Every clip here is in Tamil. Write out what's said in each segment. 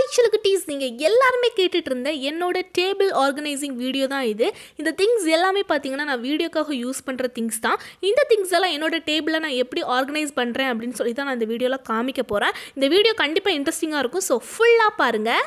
சிலுக்குட்டீஸ் நீங்கள் எல்லாருமே கேட்டுட்டு இருந்த என்னோட டேபிள் ஆர்கனைசிங் வீடியோ தான் இது இந்த திங்ஸ் எல்லாமே பார்த்தீங்கன்னா நான் வீடியோக்காக யூஸ் பண்ணுற திங்ஸ் தான் இந்த திங்ஸ் எல்லாம் என்னோட டேபிளை நான் எப்படி ஆர்கனைஸ் பண்ணுறேன் அப்படின்னு சொல்லி தான் நான் இந்த வீடியோவில் காமிக்க போகிறேன் இந்த வீடியோ கண்டிப்பாக இன்ட்ரெஸ்டிங்காக இருக்கும் ஸோ ஃபுல்லாக பாருங்கள்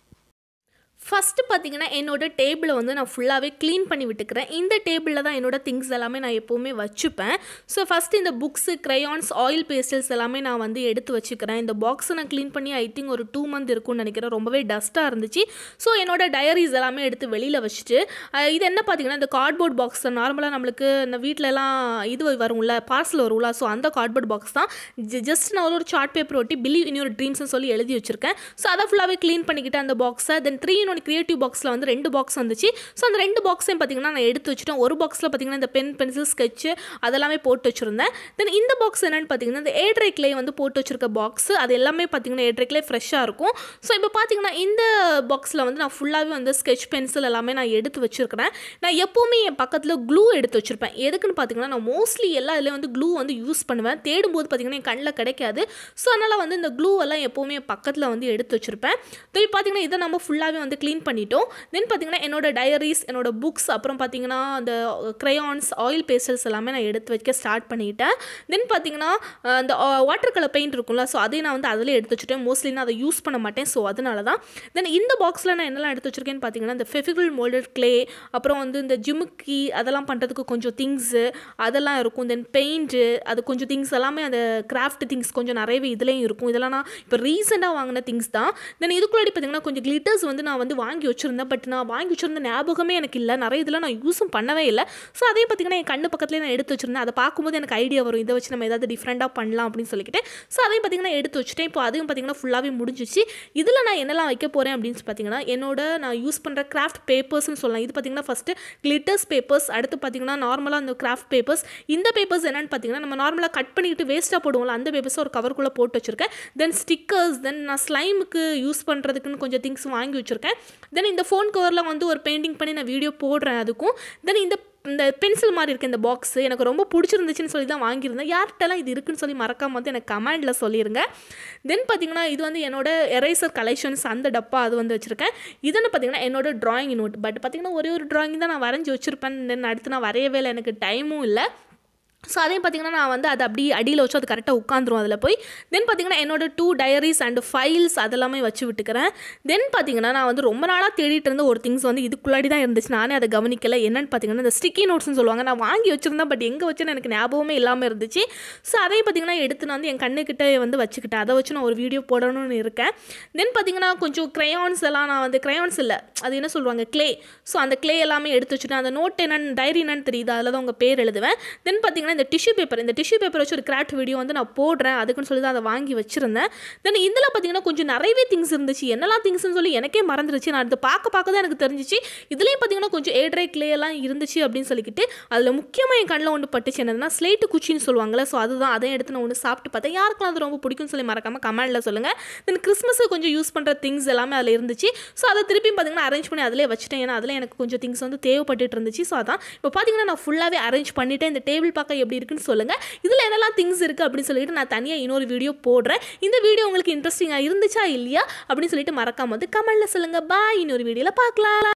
ஃபஸ்ட்டு பார்த்தீங்கன்னா என்னோட டேபிளை வந்து நான் ஃபுல்லாகவே க்ளீன் பண்ணி விட்டுக்கிறேன் இந்த டேபிளில் தான் என்னோட திங்ஸ் எல்லாமே நான் எப்போவுமே வச்சுப்பேன் ஸோ ஃபஸ்ட்டு இந்த புக்ஸு க்ரையான்ஸ் ஆயில் பேஸ்டல்ஸ் எல்லாமே நான் வந்து எடுத்து வச்சுக்கிறேன் இந்த பாக்ஸை நான் க்ளீன் பண்ணி ஐ திங்க் ஒரு டூ மந்த் இருக்கும்னு நினைக்கிறேன் ரொம்பவே டஸ்ட்டாக இருந்துச்சு ஸோ என்னோட டயரிஸ் எல்லாமே எடுத்து வெளியில் வச்சுட்டு அஹ், இது என்ன பார்த்தீங்கன்னா இந்த கார்ட்போர்ட் பாக்ஸ் நார்மலாக நம்மளுக்கு இந்த வீட்டிலலாம் இது வரும்ல பார்சல் வரும்ல ஸோ அந்த கார்ட்போர்ட் பாக்ஸ் தான் ஜஸ்ட் நான் ஒரு சார்ட் பேப்பர் ஒட்டி பிலீவ் இன் யோர் ட்ரீம்ஸ்னு சொல்லி எழுதி வச்சிருக்கேன் ஸோ அதை ஃபுல்லாகவே க்ளீன் பண்ணிக்கிட்டு அந்த பாக்ஸை then three in one creative பாக்ஸில் வந்து ரெண்டு பாக்ஸ் வந்துச்சு ஸோ அந்த ரெண்டு பாக்ஸையும் பார்த்தீங்கன்னா நான் எடுத்து வச்சுட்டேன் ஒரு பாக்ஸில் பார்த்தீங்கன்னா இந்த பென் பென்சில் ஸ்கெட்சு அதெல்லாமே போட்டு வச்சுருந்தேன் தென் இந்த பாக்ஸ் என்னென்னு பார்த்தீங்கன்னா இந்த ஏட்ரை கிளே வந்து போட்டு வச்சிருக்க பாக்ஸ் அது எல்லாமே பார்த்தீங்கன்னா ஏட்ரை கிளே ஃப்ரெஷ்ஷாக இருக்கும் ஸோ இப்போ பார்த்தீங்கன்னா இந்த பாக்ஸில் வந்து நான் ஃபுல்லாகவே வந்து ஸ்கெட்ச் பென்சில் எல்லாமே நான் எடுத்து வச்சுருக்கிறேன் நான் எப்போவுமே என் பக்கத்தில் க்ளூ எடுத்து வச்சுருப்பேன் எதுக்குன்னு பார்த்தீங்கன்னா நான் மோஸ்ட்லி எல்லா இதுலேயும் வந்து க்ளூ வந்து யூஸ் பண்ணுவேன் தேடும்போது பார்த்தீங்கன்னா என் கண்ணில் கிடைக்காது ஸோ அதனால் வந்து இந்த க்ளூ எல்லாம் எப்போவுமே என் பக்கத்தில் வந்து எடுத்து வச்சுருப்பேன் திருப்பி பார்த்தீங்கன்னா இதை நம்ம ஃபுல்லாகவே வந்து க்ளீன் பண்ணிட்டோம் தென் பார்த்தீங்கன்னா என்னோட டயரிஸ் என்னோட புக்ஸ் அப்புறம் பார்த்தீங்கன்னா அந்த க்ரையான்ஸ் ஆயில் பேஸ்டல்ஸ் எல்லாமே நான் எடுத்து வைக்க ஸ்டார்ட் பண்ணிட்டேன் தென் பார்த்தீங்கன்னா அஹ், அந்த வாட்டர் கலர் பெயிண்ட் இருக்கும்ல ஸோ அதையும் நான் வந்து அதிலே எடுத்து வச்சுட்டேன் மோஸ்ட்லி நான் அதை யூஸ் பண்ண மாட்டேன் ஸோ அதனால தான் தென் இந்த பாக்ஸில் நான் என்னெல்லாம் எடுத்து வச்சிருக்கேன்னு பார்த்தீங்கன்னா இந்த ஃபெஃபிகல் மோல்டட் க்ளே அப்புறம் வந்து இந்த ஜிமுக்கி அதெல்லாம் பண்ணுறதுக்கு கொஞ்சம் திங்ஸு அதெல்லாம் இருக்கும் தென் பெயிண்ட்டு அது கொஞ்சம் திங்ஸ் எல்லாமே அந்த கிராஃப்ட் திங்ஸ் கொஞ்சம் நிறையவே இதுலேயும் இருக்கும் இதெல்லாம் நான் இப்போ ரீசெண்டாக வாங்கின திங்ஸ் தான் தென் இதுக்குள்ளாடி பார்த்தீங்கன்னா கொஞ்சம் கிளிட்டர்ஸ் வந்து நான் வந்து வாங்கி வச்சுருந்தேன் பட் நான் வாங்கி வச்சுருந்த ஞாபகமே எனக்கு இல்லை நிறைய இதெல்லாம் நான் யூஸும் பண்ணவே இல்லை ஸோ அதையும் பார்த்தீங்கன்னா என் கண்ணு பக்கத்துலேயே நான் எடுத்து வச்சிருந்தேன் அதை பார்க்கும்போது எனக்கு ஐடியா வரும் இதை வச்சு நம்ம ஏதாவது டிஃப்ரெண்ட்டாக பண்ணலாம் அப்படின்னு சொல்லிக்கிட்டு ஸோ அதையும் பார்த்தீங்கன்னா எடுத்து வச்சுட்டேன் இப்போ அதையும் பார்த்தீங்கன்னா ஃபுல்லாகவே முடிஞ்சிச்சு இதில் நான் என்னெல்லாம் வைக்க போகிறேன் அப்படின்னு பார்த்தீங்கன்னா என்னோட நான் யூஸ் பண்ணுற கிராஃப்ட் பேப்பர்ஸ்னு சொல்லலாம் இது பார்த்தீங்கன்னா ஃபஸ்ட்டு கிளிட்டர்ஸ் பேப்பர்ஸ் அடுத்து பார்த்தீங்கன்னா நார்மலாக அந்த கிராஃப்ட் பேப்பர்ஸ் இந்த பேப்பர்ஸ் என்னென்னு பார்த்தீங்கன்னா நம்ம நார்மலாக கட் பண்ணிட்டு வேஸ்ட்டாக போடுவோம்ல அந்த பேப்பர்ஸ் ஒரு கவருக்குள்ளே போட்டு வச்சுருக்கேன் தென் ஸ்டிக்கர்ஸ் தென் நான் ஸ்லைமுக்கு யூஸ் பண்ணுறதுக்குன்னு கொஞ்சம் திங்ஸ் வாங்கி வச்சுருக்கேன் தென் இந்த ஃபோன் கவரில் வந்து ஒரு பெயிண்டிங் பண்ணி நான் வீடியோ போடுறேன் அதுக்கும் தென் இந்த இந்த பென்சில் மாதிரி இருக்க இந்த பாக்ஸ் எனக்கு ரொம்ப பிடிச்சிருந்துச்சுன்னு சொல்லி தான் வாங்கியிருந்தேன் யார்கிட்டலாம் இது இருக்குன்னு சொல்லி மறக்காம வந்து எனக்கு கமெண்டில் சொல்லிடுங்க தென் பார்த்தீங்கன்னா இது வந்து என்னோட எரேசர் கலெக்ஷன்ஸ் அந்த டப்பா அது வந்து வச்சுருக்கேன் இதுன்னு பார்த்தீங்கன்னா என்னோட டிராயிங் நோட் பட் பார்த்தீங்கன்னா ஒரே ஒரு டிராயிங் தான் நான் வரைஞ்சி வச்சுருப்பேன் தென் அடுத்து நான் வரையவே இல்லை எனக்கு டைமும் இல்லை ஸோ அதையும் பார்த்தீங்கன்னா நான் வந்து அதை அப்படியே அடியில் வச்சு அது கரெக்டாக உட்காந்துரும் அதில் போய் தென் பார்த்தீங்கன்னா என்னோட டூ டயரிஸ் அண்ட் ஃபைல்ஸ் அதெல்லாமே வச்சு விட்டுக்கிறேன் தென் பார்த்தீங்கன்னா நான் வந்து ரொம்ப நாளாக தேடிட்டு இருந்த ஒரு திங்ஸ் வந்து இதுக்குள்ளாடி தான் இருந்துச்சு நானே அதை கவனிக்கல என்னன்னு பார்த்தீங்கன்னா இந்த ஸ்டிக்கி நோட்ஸ்னு சொல்லுவாங்க நான் வாங்கி வச்சிருந்தேன் பட் எங்கே வச்சுன்னு எனக்கு ஞாபகமே இல்லாமல் இருந்துச்சு ஸோ அதையும் பார்த்தீங்கன்னா எடுத்து நான் வந்து என் கண்ணுக்கிட்ட வந்து வச்சுக்கிட்டேன் அதை வச்சு நான் ஒரு வீடியோ போடணும்னு இருக்கேன் தென் பார்த்தீங்கன்னா கொஞ்சம் க்ரையான்ஸ் எல்லாம் நான் வந்து க்ரையான்ஸ் இல்லை அது என்ன சொல்லுவாங்க க்ளே ஸோ அந்த க்ளே எல்லாமே எடுத்து வச்சுட்டேன் அந்த நோட் என்னன்னு டைரி என்னன்னு தெரியுது அதில் தான் உங்கள் பேர் எழுதுவேன் தென் பார்த்தீங்கன்னா இந்த டிஷ்யூ பேப்பர் இந்த டிஷ்யூ பேப்பர் வச்சு ஒரு கிராஃப்ட் வீடியோ வந்து நான் போடுறேன் அதுக்குன்னு சொல்லி தான் அதை வாங்கி வச்சிருந்தேன் தென் இதில் பார்த்தீங்கன்னா கொஞ்சம் நிறையவே திங்ஸ் இருந்துச்சு என்னெல்லாம் திங்ஸ்னு சொல்லி எனக்கே மறந்துருச்சு நான் அதை பார்க்க பார்க்க தான் எனக்கு தெரிஞ்சிச்சு இதுலேயும் பார்த்தீங்கன்னா கொஞ்சம் ஏட்ரை கிளே எல்லாம் இருந்துச்சு அப்படின்னு சொல்லிக்கிட்டு அதில் முக்கியமாக என் கண்ணில் ஒன்று பட்டுச்சு என்னதுன்னா ஸ்லேட்டு குச்சின்னு சொல்லுவாங்கல்ல ஸோ அதுதான் அதையும் எடுத்து நான் ஒன்று சாப்பிட்டு பார்த்தேன் யாருக்கெல்லாம் அது ரொம்ப பிடிக்கும்னு சொல்லி மறக்காம கமெண்ட்டில் சொல்லுங்கள் தென் கிறிஸ்மஸுக்கு கொஞ்சம் யூஸ் பண்ணுற திங்ஸ் எல்லாமே அதில் இருந்துச்சு ஸோ அதை திருப்பியும் பார்த்தீங்கன்னா அரேஞ்ச் பண்ணி அதிலே வச்சுட்டேன் ஏன்னா அதில் எனக்கு கொஞ்சம் திங்ஸ் வந்து தேவைப்பட்டுட்டு இருந்துச்சு ஸோ அதான் இப்போ பார்த்தீங்கன்னா நான் ஃபுல்லாகவே அரேஞ்ச் பண்ணிவிட்டேன் இந்த டேபிள் பார்க்க எப்படி இருக்குன்னு சொல்லுங்கள் இதில் என்னெல்லாம் திங்ஸ் இருக்குது அப்படின்னு சொல்லிட்டு நான் தனியாக இன்னொரு வீடியோ போடுறேன் இந்த வீடியோ உங்களுக்கு இன்ட்ரெஸ்டிங்காக இருந்துச்சா இல்லையா அப்படின்னு சொல்லிட்டு மறக்காம வந்து கமெண்ட்டில் சொல்லுங்கள் பாய் இன்னொரு வீடியோவில் பார்க்கலாம்